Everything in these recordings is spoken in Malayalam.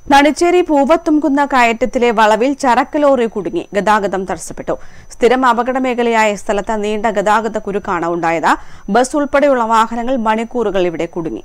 നണിച്ചേരി പൂവത്തുംകുന്ന കയറ്റത്തിലെ വളവിൽ ചരക്ക് ലോറി കുടുങ്ങി ഗതാഗതം തടസ്സപ്പെട്ടു സ്ഥിരം അപകട മേഖലയായ സ്ഥലത്ത് നീണ്ട ഗതാഗത കുരുക്കാണ് ഉണ്ടായത് ബസ് ഉൾപ്പെടെയുള്ള വാഹനങ്ങൾ മണിക്കൂറുകൾ ഇവിടെ കുടുങ്ങി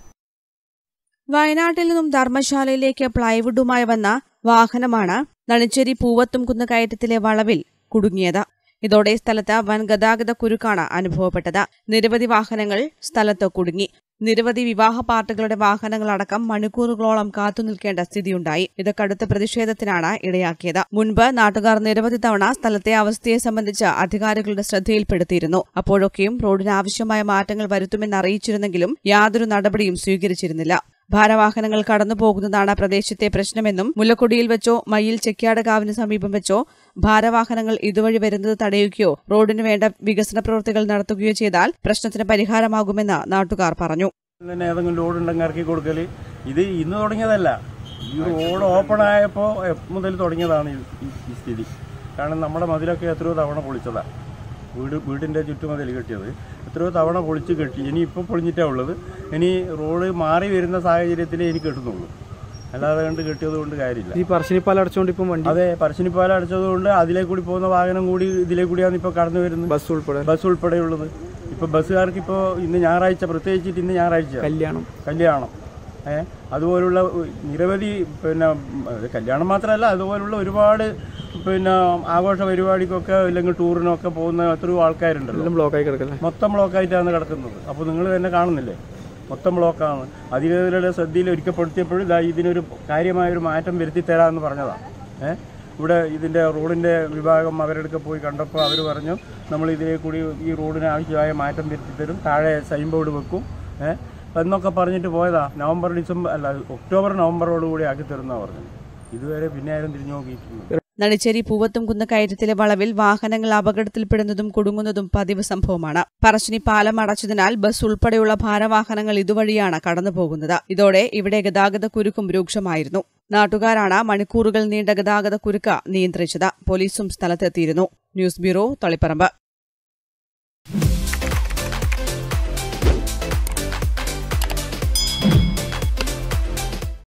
വയനാട്ടിൽ നിന്നും ധർമ്മശാലയിലേക്ക് പ്ലൈവുഡുമായി വന്ന വാഹനമാണ് നണിച്ചേരി പൂവത്തുംകുന്ന് കയറ്റത്തിലെ വളവിൽ കുടുങ്ങിയത് ഇതോടെ സ്ഥലത്ത് വൻ ഗതാഗത കുരുക്കാണ് അനുഭവപ്പെട്ടത് നിരവധി വാഹനങ്ങൾ സ്ഥലത്ത് കുടുങ്ങി നിരവധി വിവാഹ പാർട്ടികളുടെ വാഹനങ്ങളടക്കം മണിക്കൂറുകളോളം കാത്തുനിൽക്കേണ്ട സ്ഥിതിയുണ്ടായി ഇത് കടുത്ത പ്രതിഷേധത്തിനാണ് ഇടയാക്കിയത് മുൻപ് നാട്ടുകാർ നിരവധി തവണ സ്ഥലത്തെ അവസ്ഥയെ സംബന്ധിച്ച് അധികാരികളുടെ ശ്രദ്ധയിൽപ്പെടുത്തിയിരുന്നു അപ്പോഴൊക്കെയും റോഡിന് ആവശ്യമായ മാറ്റങ്ങൾ വരുത്തുമെന്ന് അറിയിച്ചിരുന്നെങ്കിലും യാതൊരു നടപടിയും സ്വീകരിച്ചിരുന്നില്ല ഭാരവാഹനങ്ങൾ കടന്നുപോകുന്നതാണ് പ്രദേശത്തെ പ്രശ്നമെന്നും മുല്ലക്കൊടിയിൽ വെച്ചോ മയിൽ ചെക്യാടകാവിന് സമീപം വെച്ചോ ഭാരവാഹനങ്ങൾ ഇതുവഴി വരുന്നത് തടയുകയോ റോഡിന് വേണ്ട വികസന പ്രവൃത്തികൾ നടത്തുകയോ ചെയ്താൽ പ്രശ്നത്തിന് പരിഹാരമാകുമെന്ന് നാട്ടുകാർ പറഞ്ഞു തന്നെ ഏതെങ്കിലും ലോഡ് ഉണ്ടെങ്കിൽ ഇറക്കി കൊടുക്കൽ ഇത് ഇന്ന് തുടങ്ങിയതല്ല ഈ റോഡ് ഓപ്പൺ ആയപ്പോൾ മുതൽ തുടങ്ങിയതാണ് ഈ- ഈ ഈ സ്ഥിതി കാരണം നമ്മുടെ മതിലൊക്കെ എത്രയോ തവണ പൊളിച്ചതാണ് വീട് വീടിൻ്റെ ചുറ്റുമതിൽ കെട്ടിയത് എത്രയോ തവണ പൊളിച്ച് കെട്ടി ഇനി ഇപ്പോൾ പൊളിഞ്ഞിട്ടാണ് ഉള്ളത് ഇനി റോഡ് മാറി വരുന്ന സാഹചര്യത്തിലേ എനിക്ക് കെട്ടുന്നുള്ളൂ അല്ലാതെ കണ്ട് കെട്ടിയത് കൊണ്ട് കാര്യമില്ല ഈ പറശ്ശിനിപ്പാലം അടച്ചുകൊണ്ട് ഇപ്പം വണ്ടി അതെ പറശ്ശിനിപ്പാലം അടച്ചതുകൊണ്ട് അതിലേ കൂടി പോകുന്ന വാഹനം കൂടി ഇതിലേ കൂടിയാണ് ഇപ്പോൾ കടന്നു വരുന്നത് ബസ് ഉൾപ്പെടെ ബസ് ഉൾപ്പെടെയുള്ളത് ഇപ്പോൾ ബസ്സുകാർക്ക് ഇപ്പോൾ ഇന്ന് ഞായറാഴ്ച പ്രത്യേകിച്ചിട്ട് ഇന്ന് ഞായറാഴ്ച കല്യാണം കല്യാണം ഏ അതുപോലുള്ള ഉ- നിരവധി പിന്നെ ഉം, അത് കല്യാണം മാത്രമല്ല അതുപോലുള്ള ഒരുപാട് പിന്നെ ആഘോഷ പരിപാടിക്കൊക്കെ അല്ലെങ്കിൽ ടൂറിനൊക്കെ പോകുന്ന എത്രയോ ആൾക്കാരുണ്ടല്ലോ എല്ലാം ബ്ലോക്കായി കിടക്കല്ലേ മൊത്തം ബ്ലോക്കായിട്ടാണ് കിടക്കുന്നത് അപ്പോൾ നിങ്ങൾ തന്നെ കാണുന്നില്ലേ മൊത്തം ബ്ലോക്കാണ് അധികൃതരുടെ ശ്രദ്ധയിൽ ഒരിക്കപ്പെടുത്തിയപ്പോഴും ഇതാ ഇതിനൊരു കാര്യമായൊരു മാറ്റം വരുത്തി തരാമെന്ന് പറഞ്ഞതാണ് ഏ ഇവിടെ ഇതിൻ്റെ റോഡിൻ്റെ വിഭാഗം അവരെടുക്കെ പോയി കണ്ടപ്പോൾ അവർ പറഞ്ഞു നമ്മൾ ഇതിലെ കൂടി ഈ റോഡിന് ആവശ്യമായ മാറ്റം വരുത്തി തരും താഴെ സൈൻ ബോർഡ് വെക്കും ഏ എന്നൊക്കെ പറഞ്ഞിട്ട് പോയതാ നവംബർ ഡിസംബർ അല്ല ഒക്ടോബർ നവംബറോട് കൂടി ആക്കി തരുമെന്നാണ് പറഞ്ഞത് ഇതുവരെ പിന്നെ ആരും തിരിഞ്ഞു നോക്കിയിട്ടില്ല നടിച്ചേരി പൂവത്തുംകുന്ന് കയറ്റത്തിലെ വളവിൽ വാഹനങ്ങൾ അപകടത്തിൽപ്പെടുന്നതും കുടുങ്ങുന്നതും പതിവ് സംഭവമാണ് പറശ്ശിനി പാലം അടച്ചതിനാൽ ബസ് ഉൾപ്പെടെയുള്ള ഭാരവാഹനങ്ങൾ ഇതുവഴിയാണ് കടന്നുപോകുന്നത് ഇതോടെ ഇവിടെ ഗതാഗത കുരുക്കും രൂക്ഷമായിരുന്നു നാട്ടുകാരാണ് മണിക്കൂറുകൾ നീണ്ട ഗതാഗത കുരുക്ക് നിയന്ത്രിച്ചത് പോലീസും സ്ഥലത്തെത്തിയിരുന്നു ന്യൂസ് ബ്യൂറോ തളിപ്പറമ്പ്